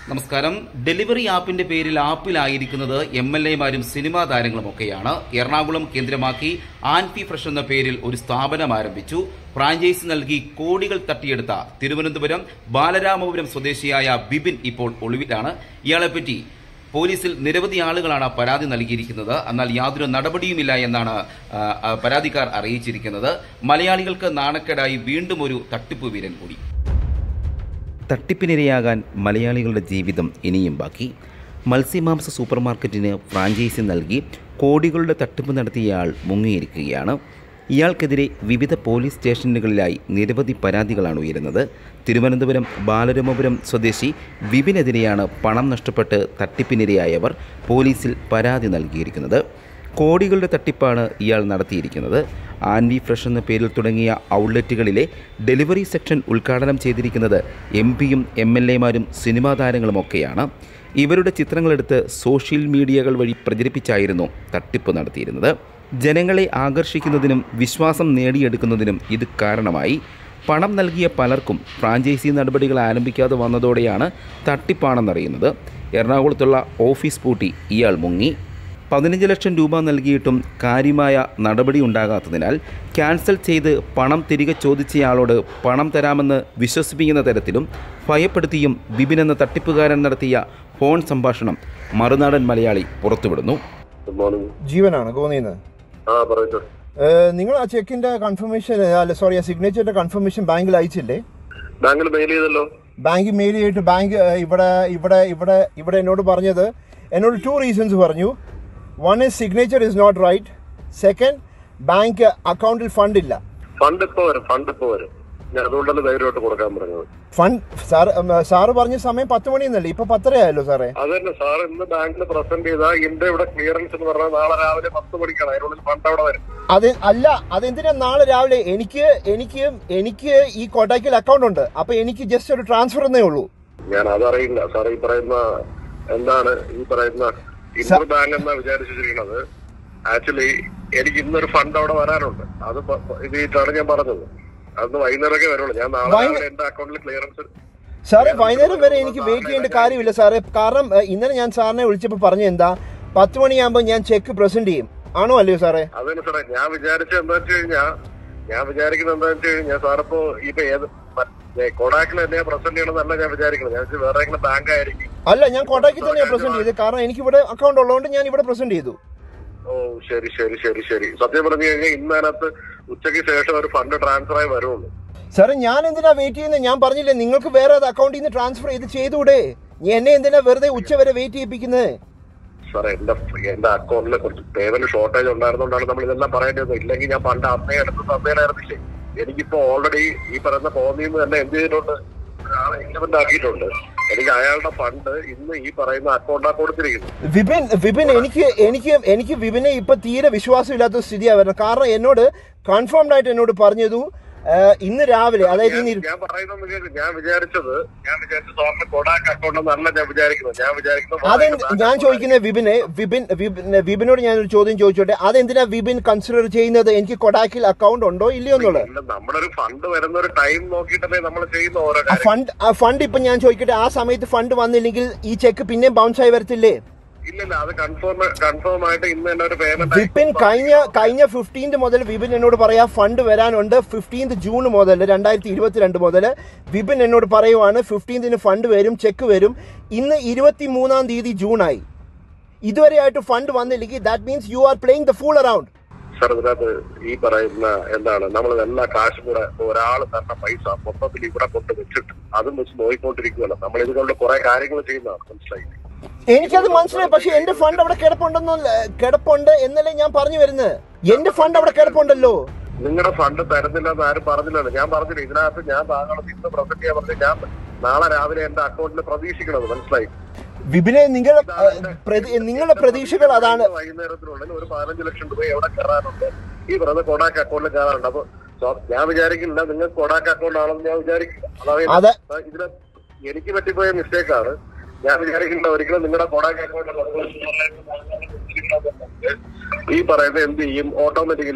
നമസ്കാരം ഡെലിവറി ആപ്പിന്റെ പേരിൽ ആപ്പിലായിരിക്കുന്നത് എം എൽ എമാരും സിനിമാ താരങ്ങളുമൊക്കെയാണ് എറണാകുളം കേന്ദ്രമാക്കി ആൻഫി ഫ്രഷ് എന്ന പേരിൽ ഒരു സ്ഥാപനം ആരംഭിച്ചു ഫ്രാഞ്ചൈസി നൽകി കോടികൾ തട്ടിയെടുത്ത തിരുവനന്തപുരം ബാലരാമപുരം സ്വദേശിയായ ബിബിൻ ഇപ്പോൾ ഒളിവിലാണ് ഇയാളെപ്പറ്റി പോലീസിൽ നിരവധി ആളുകളാണ് പരാതി നൽകിയിരിക്കുന്നത് എന്നാൽ യാതൊരു നടപടിയുമില്ല എന്നാണ് ആ, ആ, പരാതിക്കാർ അറിയിച്ചിരിക്കുന്നത് മലയാളികൾക്ക് നാണക്കേടായി വീണ്ടും ഒരു തട്ടിപ്പ് വീരൻ കൂടി തട്ടിപ്പിനിരയാകാൻ മലയാളികളുടെ ജീവിതം ഇനിയും ബാക്കി മത്സ്യമാംസ സൂപ്പർ മാർക്കറ്റിന് ഫ്രാഞ്ചൈസി നൽകി കോടികളുടെ തട്ടിപ്പ് നടത്തിയയാൾ മുങ്ങിയിരിക്കുകയാണ് ഇയാൾക്കെതിരെ വിവിധ പോലീസ് സ്റ്റേഷനുകളിലായി നിരവധി പരാതികളാണ് ഉയരുന്നത് തിരുവനന്തപുരം ബാലരാമപുരം സ്വദേശി വിപിനെതിരെയാണ് പണം നഷ്ടപ്പെട്ട് തട്ടിപ്പിനിരയായവർ പോലീസിൽ പരാതി നൽകിയിരിക്കുന്നത് കോടികളുടെ തട്ടിപ്പാണ് ഇയാൾ നടത്തിയിരിക്കുന്നത് ആൻവി ഫ്രഷ് എന്ന പേരിൽ തുടങ്ങിയ ഔട്ട്ലെറ്റുകളിലെ ഡെലിവറി സെക്ഷൻ ഉദ്ഘാടനം ചെയ്തിരിക്കുന്നത് എം പിയും എം എൽ എമാരും സിനിമാ താരങ്ങളുമൊക്കെയാണ് ഇവരുടെ ചിത്രങ്ങളെടുത്ത് സോഷ്യൽ മീഡിയകൾ വഴി പ്രചരിപ്പിച്ചായിരുന്നു തട്ടിപ്പ് നടത്തിയിരുന്നത് ജനങ്ങളെ ആകർഷിക്കുന്നതിനും വിശ്വാസം നേടിയെടുക്കുന്നതിനും ഇത് കാരണമായി പണം നൽകിയ പലർക്കും ഫ്രാഞ്ചൈസി നടപടികൾ ആരംഭിക്കാതെ വന്നതോടെയാണ് തട്ടിപ്പാണെന്നറിയുന്നത് എറണാകുളത്തുള്ള ഓഫീസ് പൂട്ടി ഇയാൾ മുങ്ങി പതിനഞ്ച് ലക്ഷം രൂപ നൽകിയിട്ടും കാര്യമായ നടപടി ഉണ്ടാകാത്തതിനാൽ ക്യാൻസൽ ചെയ്ത് പണം തിരികെ ചോദിച്ചയാളോട് പണം തരാമെന്ന് വിശ്വസിപ്പിക്കുന്ന തരത്തിലും ഭയപ്പെടുത്തിയും ബിബിൻ എന്ന തട്ടിപ്പുകാരൻ നടത്തിയ ഫോൺ സംഭാഷണം മറുനാടൻ മലയാളി പുറത്തുവിടുന്നു ഗുഡ് മോർണിംഗ് ജീവനാണ് ഗോന്നിന്ന് ആ പറയൂ സർ നിങ്ങൾ ആ ചെക്കിന്റെ കൺഫർമേഷൻ അല്ല സോറി ആ സിഗ്നേച്ചറിന്റെ കൺഫർമേഷൻ ബാങ്കിൽ അയച്ചില്ലേ ബാങ്കിൽ മെയിൽ ചെയ്തല്ലോ ബാങ്കിൽ മെയിൽ ചെയ്തിട്ട് ബാങ്ക് ഇവിടെ ഇവിടെ ഇവിടെ ഇവിടെ എന്നോട് പറഞ്ഞത് എന്നോട് ടു റീസൺസ് പറഞ്ഞു one is signature is not right second bank അക്കൗണ്ടിൽ ഫണ്ട് ഇല്ല ഫണ്ട് ഇപ്പൊ വരും ഫണ്ട് ഇപ്പൊ വരും ഞാൻ അതുകൊണ്ടല്ലേ ധൈര്യമായിട്ട് കൊടുക്കാൻ പറഞ്ഞത് ഫണ്ട് സാർ സാറ് പറഞ്ഞ സമയം പത്ത് മണിയെന്നല്ലേ ഇപ്പൊ പത്തരയായല്ലോ സാറേ അത് തന്നെ സാർ ഇന്ന് ബാങ്കിൽ പ്രസന്റ് ചെയ്ത എന്റെ ഇവിടെ ക്ലിയറൻസ് എന്ന് പറഞ്ഞാൽ നാളെ രാവിലെ പത്ത് മണിക്കാണ് അതിനുള്ളിൽ ഫണ്ട് അവിടെ വരും അത് അല്ല അതെന്തിനാ നാളെ രാവിലെ എനിക്ക് എനിക്ക് എനിക്ക് ഈ കോട്ടാക്കിൽ അക്കൗണ്ട് ഉണ്ട് അപ്പൊ എനിക്ക് ജസ്റ്റ് ഒരു ട്രാൻസ്ഫർ എന്നേ ഉള്ളൂ ഞാൻ അതറിയില്ല സാർ ഈ പറയുന്ന എന്താണ് ഈ പറയുന്ന ഇന്റർ ബാങ്ക് എന്നാ വിചാരിച്ചിരിക്കുന്നത് ആക്ച്വലി എനിക്ക് ഇന്നൊരു ഫണ്ട് അവിടെ വരാനുണ്ട് അത് പ- പ- ഇത് ഇട്ടാണ് ഞാൻ പറഞ്ഞത് അന്ന് വൈകുന്നേരമൊക്കെ വരുള്ളൂ ഞാൻ നാളെ വൈ- രാവിലെ എന്റെ അക്കൗണ്ടിൽ ക്ലിയറൻസ് സാറേ വൈകുന്നേരം വരെ എനിക്ക് വെയിറ്റ് ചെയ്യേണ്ട കാര്യമില്ല സാറേ കാരണം ഏഹ്, ഇന്നലെ ഞാൻ സാറിനെ വിളിച്ചപ്പോൾ പറഞ്ഞു എന്താ പത്ത് മണിയാകുമ്പോൾ ഞാൻ ചെക്ക് പ്രസന്റ് ചെയ്യും ആണോ അല്ലയോ സാറേ അതന്നെ സാറേ ഞാൻ വിചാരിച്ച എന്താ വെച്ച് കഴിഞ്ഞാ ഞാൻ വിചാരിക്കുന്നത് എന്താ വെച്ച് കഴിഞ്ഞാൽ സാറിപ്പോ ഇപ്പൊ ഏത് കൊടാക്കിൽ എന്നെ പ്രസന്റ് ചെയ്യണമെന്നല്ല ഞാൻ വിചാരിക്കുന്നത് ഞാൻ വെച്ചാൽ വേറെ ഏതെങ്കിലും ബാങ്ക് ആയിരിക്കും അല്ല ഞാൻ കോട്ടാക്കി തന്നെയാണ് പ്രസന്റ് ചെയ്തത് കാരണം എനിക്ക് ഇവിടെ അക്കൗണ്ട് ഉള്ളതുകൊണ്ട് ഞാൻ ഇവിടെ പ്രസന്റ് ചെയ്തു ഓ ശരി ശരി ശരി ശരി സത്യം പറഞ്ഞു കഴിഞ്ഞാൽ ഇന്ന് അതിനകത്ത് ഉച്ചയ്ക്ക് ശേഷം ഒരു ഫണ്ട് ട്രാൻസ്ഫർ ആയി വരുള്ളൂ സാറേ ഞാൻ എന്തിനാ വെയിറ്റ് ചെയ്യുന്നത് ഞാൻ പറഞ്ഞില്ലേ നിങ്ങൾക്ക് വേറെ അത് അക്കൗണ്ടിൽ നിന്ന് ട്രാൻസ്ഫർ ചെയ്ത് ചെയ്തുകൂടെ നീ എന്നെ എന്തിനാ വെറുതെ ഉച്ച വരെ വെയിറ്റ് ചെയ്യിപ്പിക്കുന്നത് സാറേ എന്റെ എന്റെ അക്കൗണ്ടിൽ കുറച്ച് പേയ്മെന്റ് ഷോർട്ടേജ് ഉണ്ടായിരുന്നോണ്ടാണ് നമ്മൾ ഇതെല്ലാം പറയേണ്ടി വന്നത് ഇല്ലെങ്കിൽ ഞാൻ പണ്ട് അന്നേ എടുത്ത് തന്നേലായിരുന്നില്ലേ എനിക്കിപ്പോ ഓൾറെഡി ഈ പറയുന്ന കോന്നിയിൽ നിന്ന് തന്നെ എന്ത് ചെയ്തിട്ടുണ്ട് ഒരാളെ ഇംപ്ലിമെന്റ് ആക്കിയിട്ടുണ്ട് എനിക്ക് അയാളുടെ ഫണ്ട് ഇന്ന് ഈ പറയുന്ന അക്കൗണ്ടാ കൊടുത്തിരിക്കുന്നത് വിപിൻ വിപിൻ എനിക്ക് എനിക്ക് എനിക്ക് വിപിനെ ഇപ്പൊ തീരെ വിശ്വാസമില്ലാത്ത സ്ഥിതിയാണ് വരുന്നത് കാരണം എന്നോട് കൺഫേംഡ് ആയിട്ട് എന്നോട് പറഞ്ഞതു ഏഹ്, ഇന്ന് രാവിലെ അതായത് ഇന്ന് ഞാൻ- ഞാൻ പറയുന്നത് കേൾക്ക് ഞാൻ വിചാരിച്ചത് ഞാൻ വിചാരിച്ച സാറിന് കൊടാക്ക് അക്കൗണ്ട് എന്നല്ല ഞാൻ വിചാരിക്കുന്നത് ഞാൻ വിചാരിക്കുന്നത് അതെ ബാങ്ക് ഞാൻ account ചോദിക്കുന്നത് വിപിനെ വിപിൻ വിപിൻ- വിപിനോട് ഞാനൊരു ചോദ്യം ചോദിച്ചോട്ടെ അതെന്തിനാ വിപിൻ കൺസിഡർ ചെയ്യുന്നത് എനിക്ക് കൊടാക്കിൽ അക്കൗണ്ട് ഉണ്ടോ ഇല്ലയോ എന്നുള്ളത് ഇല്ല, നമ്മുടെ ഒരു ഫണ്ട് വരുന്ന ഒരു ടൈം നോക്കിയിട്ടല്ലേ നമ്മൾ ചെയ്യുന്ന ഓരോ ആ കാര്യം ഫണ്ട് ആ ഫണ്ട് ഇപ്പൊ ഞാൻ ചോദിക്കട്ടെ ആ സമയത്ത് ഫണ്ട് വന്നില്ലെങ്കിൽ ഈ ചെക്ക് പിന്നെയും ബൗൺസ് ആയി വരത്തില്ലേ ഇല്ലില്ല അത് കൺഫേം കൺഫേം ആയിട്ട് ഇന്ന് തന്നെ ഒരു പേയ്മെന്റ് വിപിൻ കഴിഞ്ഞ കഴിഞ്ഞ ഫിഫ്റ്റീൻത് മുതൽ വിപിൻ എന്നോട് പറയാ ഫണ്ട് വരാനുണ്ട് ഫിഫ്റ്റീൻത് ജൂൺ മുതൽ രണ്ടായിരത്തി ഇരുപത്തിരണ്ട് മുതൽ വിപിൻ എന്നോട് പറയുവാണ് ഫിഫ്റ്റീൻതിന് ഫണ്ട് വരും ചെക്ക് വരും ഇന്ന് ഇരുപത്തി മൂന്നാം തീയതി ജൂണായി ഇതുവരെയായിട്ട് ഫണ്ട് വന്നില്ലെങ്കിൽ that means you are playing the fool around sir ഇതിനകത്ത് ഈ പറയുന്ന എന്താണ് നമ്മൾ എല്ലാ കാശും കൂടെ ഒരാൾ തന്ന പൈസ മൊത്തത്തിൽ ഇവിടെ കൊണ്ട് വെച്ചിട്ട് അതും വെച്ച് നോക്കിക്കൊണ്ടിരിക്കുകയല്ല നമ്മൾ ഇതുകൊണ്ട് കുറെ കാര്യങ്ങൾ ചെയ്യുന്നതാണ് മനസ്സിലായി എനിക്കത് മനസ്സിലായി പക്ഷെ എന്റെ ഫണ്ട് അവിടെ കിടപ്പുണ്ടെന്ന് കിടപ്പുണ്ട് എന്നല്ലേ ഞാൻ പറഞ്ഞു വരുന്നത് എന്റെ ഫണ്ട് അവിടെ കിടപ്പുണ്ടല്ലോ നിങ്ങളുടെ ഫണ്ട് തരുന്നില്ല എന്ന് ആരും പറഞ്ഞില്ലല്ലോ ഞാൻ പറഞ്ഞില്ല ഇതിനകത്ത് ഞാൻ താങ്കളെ ഇന്ന് പ്രസന്റ് ചെയ്യാൻ പറഞ്ഞു ഞാൻ നാളെ രാവിലെ എന്റെ അക്കൗണ്ടിൽ പ്രതീക്ഷിക്കണത് മനസ്സിലായി വിപിനെ നിങ്ങൾ നിങ്ങളുടെ പ്രതീക്ഷകൾ അതാണ് വൈകുന്നേരത്തിനുള്ളിൽ ഒരു പതിനഞ്ച് ലക്ഷം രൂപ എവിടെ കയറാനുണ്ട് ഈ പറയുന്ന കൊടാക്ക് അക്കൗണ്ടിൽ കയറാനുണ്ട് അപ്പൊ സ്വ- ഞാൻ വിചാരിക്കില്ല നിങ്ങൾക്ക് കൊടാക്ക് അക്കൗണ്ട് ആണെന്ന് ഞാൻ വിചാരിക്കില്ല അതെ. അതായത് ഇതിന് എനിക്ക് പറ്റിപ്പോയ മിസ്റ്റേക്ക് ആണ് ഞാൻ വിചാരിക്കില്ല ഒരിക്കലും നിങ്ങളുടെ കൊടാക്ക് അക്കൗണ്ട് ഈ പറയുന്നത് എന്ത് ചെയ്യും ഓട്ടോമാറ്റിക്കലി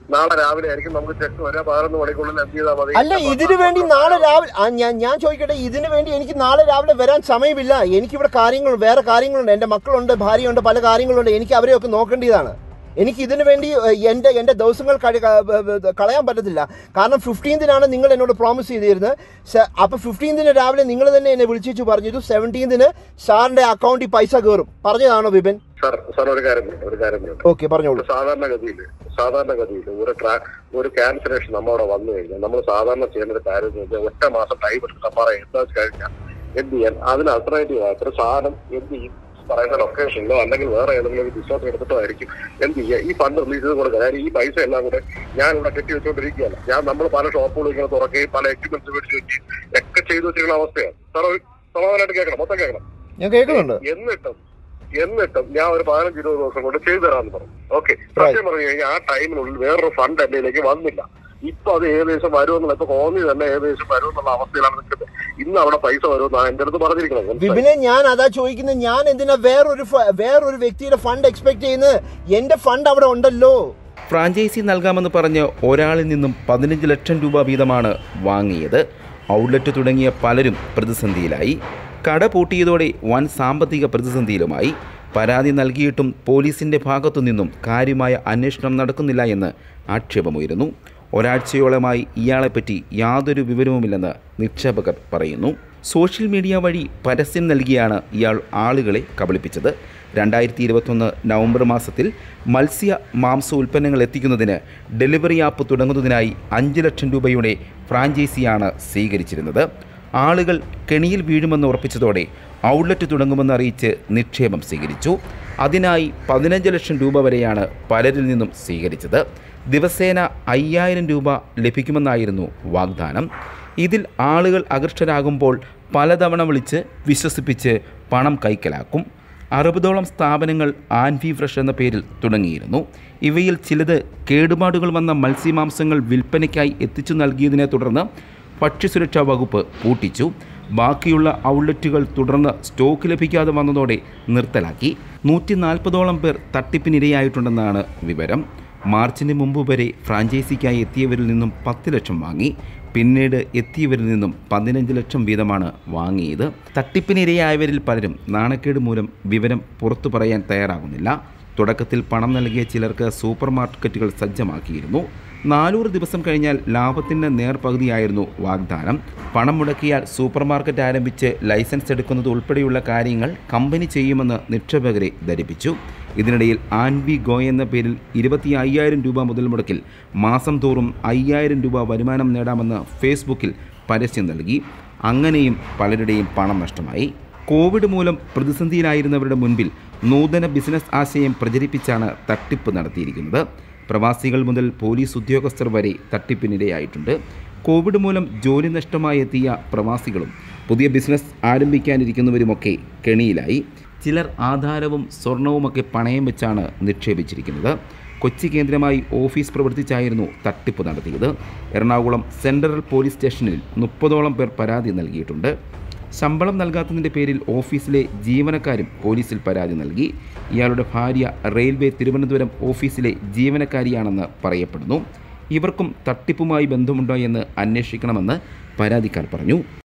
നാളെ രാവിലെ ആയിരിക്കും നമുക്ക് ചെക്ക് വരാം പതിനൊന്ന് മണിക്കുള്ളിൽ എന്ത് ചെയ്താൽ മതി അല്ല ഇതിനു വേണ്ടി നാളെ രാവിലെ ആ, ഞാൻ ഞാൻ ചോദിക്കട്ടെ ഇതിനു വേണ്ടി എനിക്ക് നാളെ രാവിലെ വരാൻ സമയമില്ല എനിക്കിവിടെ കാര്യങ്ങൾ വേറെ കാര്യങ്ങളുണ്ട് എൻ്റെ മക്കളുണ്ട് ഭാര്യയുണ്ട് പല കാര്യങ്ങളുണ്ട് എനിക്ക് അവരെയൊക്കെ നോക്കേണ്ടതാണ് എനിക്ക് ഇതിനു വേണ്ടി ഏഹ്, എൻ്റെ എൻ്റെ ദിവസങ്ങൾ കഴി ക- ബ- ബ- കളയാൻ പറ്റത്തില്ല കാരണം ഫിഫ്റ്റീൻതിനാണ് നിങ്ങൾ എന്നോട് പ്രോമിസ് ചെയ്തിരുന്നത് സ- അപ്പോൾ ഫിഫ്റ്റീൻതിന് രാവിലെ നിങ്ങൾ തന്നെ എന്നെ വിളിച്ചു പറഞ്ഞിരുന്നു സെവൻറ്റീൻതിന് സാറിൻ്റെ അക്കൗണ്ടിൽ പൈസ കയറും പറഞ്ഞതാണോ വിപിൻ സാർ സാർ ഒരു കാര്യം പറയട്ടെ, ഒരു കാര്യം പറയട്ടെ. ഓക്കെ പറഞ്ഞോളൂ സാധാരണഗതിയിൽ സാധാരണഗതിയിൽ ഒരു ട്രാ ഒരു ക്യാൻസലേഷൻ നമ്മളവിടെ വന്നു കഴിഞ്ഞാൽ നമ്മൾ സാധാരണ ചെയ്യേണ്ട ഒരു കാര്യം എന്ന് വെച്ചാൽ ഒറ്റ മാസം ടൈം എടുത്ത് നമ്മൾ എന്താ വെച്ച് കഴിഞ്ഞാൽ എന്ത് ചെയ്യാൻ അതിന് അൾട്ടർനേറ്റീവ് ആയിട്ട് ഒരു സാധനം എന്ത് ചെയ്യും പറയുന്ന ലൊക്കേഷനിലോ അല്ലെങ്കിൽ വേറെ ഏതെങ്കിലും ഒരു ബിസിനസ് എടുത്തിട്ടോ ആയിരിക്കും എന്ത് ചെയ്യുക ഈ ഫണ്ട് റിലീസ് ചെയ്ത് കൊടുക്കുക അതായത് ഈ പൈസ എല്ലാം കൂടെ ഞാൻ ഇവിടെ കെട്ടി വെച്ചുകൊണ്ടിരിക്കുകയല്ല ഞാൻ നമ്മൾ പല ഷോപ്പുകളും ഇങ്ങനെ തുറക്കുകയും പല എക്യുപ്മെന്റ്സ് മേടിച്ച് വെക്കുകയും ഒക്കെ ചെയ്തു വെച്ചിരിക്കുന്ന അവസ്ഥയാണ് സാർ ഒരു സമാധാനമായിട്ട് കേൾക്കണം മൊത്തം കേൾക്കണം ഞാൻ കേൾക്കുന്നുണ്ട് എന്നിട്ടും എന്നിട്ടും ഞാൻ ഒരു പതിനഞ്ച് ഇരുപത് ദിവസം കൊണ്ട് ചെയ്തു തരാമെന്ന് പറഞ്ഞു ഓക്കെ സത്യം പറഞ്ഞു കഴിഞ്ഞാൽ ആ ടൈമിനുള്ളിൽ വേറൊരു ഫണ്ട് എന്റെ ഇതിലേക്ക് വന്നില്ല ഇപ്പൊ അത് ഏകദേശം വരുമെന്നുള്ള ഇപ്പൊ കോന്നി തന്നെ ഏകദേശം വരുമെന്നുള്ള അവസ്ഥയിലാണ് നിൽക്കുന്നത് ഇന്ന് അവിടെ പൈസ വരുമെന്നാണ് എന്റെ അടുത്ത് പറഞ്ഞിരിക്കുന്നത് മനസ്സിലായോ? വിപിനെ ഞാൻ അതാ ചോദിക്കുന്നത് ഞാൻ എന്തിനാ വേറൊരു ഫ- വേറൊരു വ്യക്തിയുടെ ഫണ്ട് എക്സ്പെക്ട് ചെയ്യുന്നത് എന്റെ ഫണ്ട് അവിടെ ഉണ്ടല്ലോ ഫ്രാഞ്ചൈസി നൽകാമെന്ന് പറഞ്ഞ് ഒരാളിൽ നിന്നും പതിനഞ്ച് ലക്ഷം രൂപ വീതമാണ് വാങ്ങിയത് ഔട്ട്ലെറ്റ് തുടങ്ങിയ പലരും പ്രതിസന്ധിയിലായി കട പൂട്ടിയതോടെ വൻ സാമ്പത്തിക പ്രതിസന്ധിയിലുമായി പരാതി നൽകിയിട്ടും പോലീസിൻ്റെ ഭാഗത്തു നിന്നും കാര്യമായ അന്വേഷണം നടക്കുന്നില്ല എന്ന് ആക്ഷേപമുയരുന്നു ഒരാഴ്ചയോളമായി ഇയാളെപ്പറ്റി യാതൊരു വിവരവുമില്ലെന്ന് നിക്ഷേപകർ പറയുന്നു സോഷ്യൽ മീഡിയ വഴി പരസ്യം നൽകിയാണ് ഇയാൾ ആളുകളെ കബളിപ്പിച്ചത് രണ്ടായിരത്തി ഇരുപത്തൊന്ന് നവംബർ മാസത്തിൽ മത്സ്യ മാംസ ഉൽപ്പന്നങ്ങൾ എത്തിക്കുന്നതിന് ഡെലിവറി ആപ്പ് തുടങ്ങുന്നതിനായി അഞ്ച് ലക്ഷം രൂപയുടെ ഫ്രാഞ്ചൈസിയാണ് സ്വീകരിച്ചിരുന്നത് ആളുകൾ കെണിയിൽ വീഴുമെന്ന് ഉറപ്പിച്ചതോടെ ഔട്ട്ലെറ്റ് തുടങ്ങുമെന്ന് അറിയിച്ച് നിക്ഷേപം സ്വീകരിച്ചു അതിനായി പതിനഞ്ച് ലക്ഷം രൂപ വരെയാണ് പലരിൽ നിന്നും സ്വീകരിച്ചത് ദിവസേന അയ്യായിരം രൂപ ലഭിക്കുമെന്നായിരുന്നു വാഗ്ദാനം ഇതിൽ ആളുകൾ അകൃഷ്ടരാകുമ്പോൾ പലതവണ വിളിച്ച് വിശ്വസിപ്പിച്ച് പണം കൈക്കലാക്കും അറുപതോളം സ്ഥാപനങ്ങൾ ആൻവി ഫ്രഷ് എന്ന പേരിൽ തുടങ്ങിയിരുന്നു ഇവയിൽ ചിലത് കേടുപാടുകൾ വന്ന മത്സ്യമാംസങ്ങൾ വിൽപ്പനയ്ക്കായി എത്തിച്ചു നൽകിയതിനെ തുടർന്ന് ഭക്ഷ്യസുരക്ഷാ വകുപ്പ് പൂട്ടിച്ചു ബാക്കിയുള്ള ഔട്ട്ലെറ്റുകൾ തുടർന്ന് സ്റ്റോക്ക് ലഭിക്കാതെ വന്നതോടെ നിർത്തലാക്കി നൂറ്റി നാൽപ്പതോളം പേർ തട്ടിപ്പിനിരയായിട്ടുണ്ടെന്നാണ് വിവരം മാർച്ചിന് മുമ്പ് വരെ ഫ്രാഞ്ചൈസിക്കായി എത്തിയവരിൽ നിന്നും പത്ത് ലക്ഷം വാങ്ങി പിന്നീട് എത്തിയവരിൽ നിന്നും പതിനഞ്ച് ലക്ഷം വീതമാണ് വാങ്ങിയത് തട്ടിപ്പിനിരയായവരിൽ പലരും നാണക്കേട് മൂലം വിവരം പുറത്തു പറയാൻ തയ്യാറാകുന്നില്ല തുടക്കത്തിൽ പണം നൽകിയ ചിലർക്ക് സൂപ്പർ മാർക്കറ്റുകൾ സജ്ജമാക്കിയിരുന്നു നാനൂറ് ദിവസം കഴിഞ്ഞാൽ ലാഭത്തിൻ്റെ നേർപകുതിയായിരുന്നു വാഗ്ദാനം പണം മുടക്കിയാൽ സൂപ്പർ മാർക്കറ്റ് ആരംഭിച്ച് ലൈസൻസ് എടുക്കുന്നത് ഉൾപ്പെടെയുള്ള കാര്യങ്ങൾ കമ്പനി ചെയ്യുമെന്ന് നിക്ഷേപകരെ ധരിപ്പിച്ചു ഇതിനിടയിൽ ആൻവി ഗോ എന്ന പേരിൽ ഇരുപത്തി അയ്യായിരം രൂപ മുതൽ മുടക്കിൽ മാസം തോറും അയ്യായിരം രൂപ വരുമാനം നേടാമെന്ന് ഫേസ്ബുക്കിൽ പരസ്യം നൽകി അങ്ങനെയും പലരുടെയും പണം നഷ്ടമായി കോവിഡ് മൂലം പ്രതിസന്ധിയിലായിരുന്നവരുടെ മുൻപിൽ നൂതന ബിസിനസ് ആശയം പ്രചരിപ്പിച്ചാണ് തട്ടിപ്പ് നടത്തിയിരിക്കുന്നത് പ്രവാസികൾ മുതൽ പോലീസ് ഉദ്യോഗസ്ഥർ വരെ തട്ടിപ്പിനിരയായിട്ടുണ്ട് കോവിഡ് മൂലം ജോലി നഷ്ടമായി എത്തിയ പ്രവാസികളും പുതിയ ബിസിനസ് ആരംഭിക്കാനിരിക്കുന്നവരുമൊക്കെ കെണിയിലായി ചിലർ ആധാരവും സ്വർണവുമൊക്കെ പണയം വെച്ചാണ് നിക്ഷേപിച്ചിരിക്കുന്നത് കൊച്ചി കേന്ദ്രമായി ഓഫീസ് പ്രവർത്തിച്ചായിരുന്നു തട്ടിപ്പ് നടത്തിയത് എറണാകുളം സെൻട്രൽ പോലീസ് സ്റ്റേഷനിൽ മുപ്പതോളം പേർ പരാതി നൽകിയിട്ടുണ്ട് ശമ്പളം നൽകാത്തതിൻ്റെ പേരിൽ ഓഫീസിലെ ജീവനക്കാരും പോലീസിൽ പരാതി നൽകി ഇയാളുടെ ഭാര്യ റെയിൽവേ തിരുവനന്തപുരം ഓഫീസിലെ ജീവനക്കാരിയാണെന്ന് പറയപ്പെടുന്നു ഇവർക്കും തട്ടിപ്പുമായി ബന്ധമുണ്ടോ എന്ന് അന്വേഷിക്കണമെന്ന് പരാതിക്കാർ പറഞ്ഞു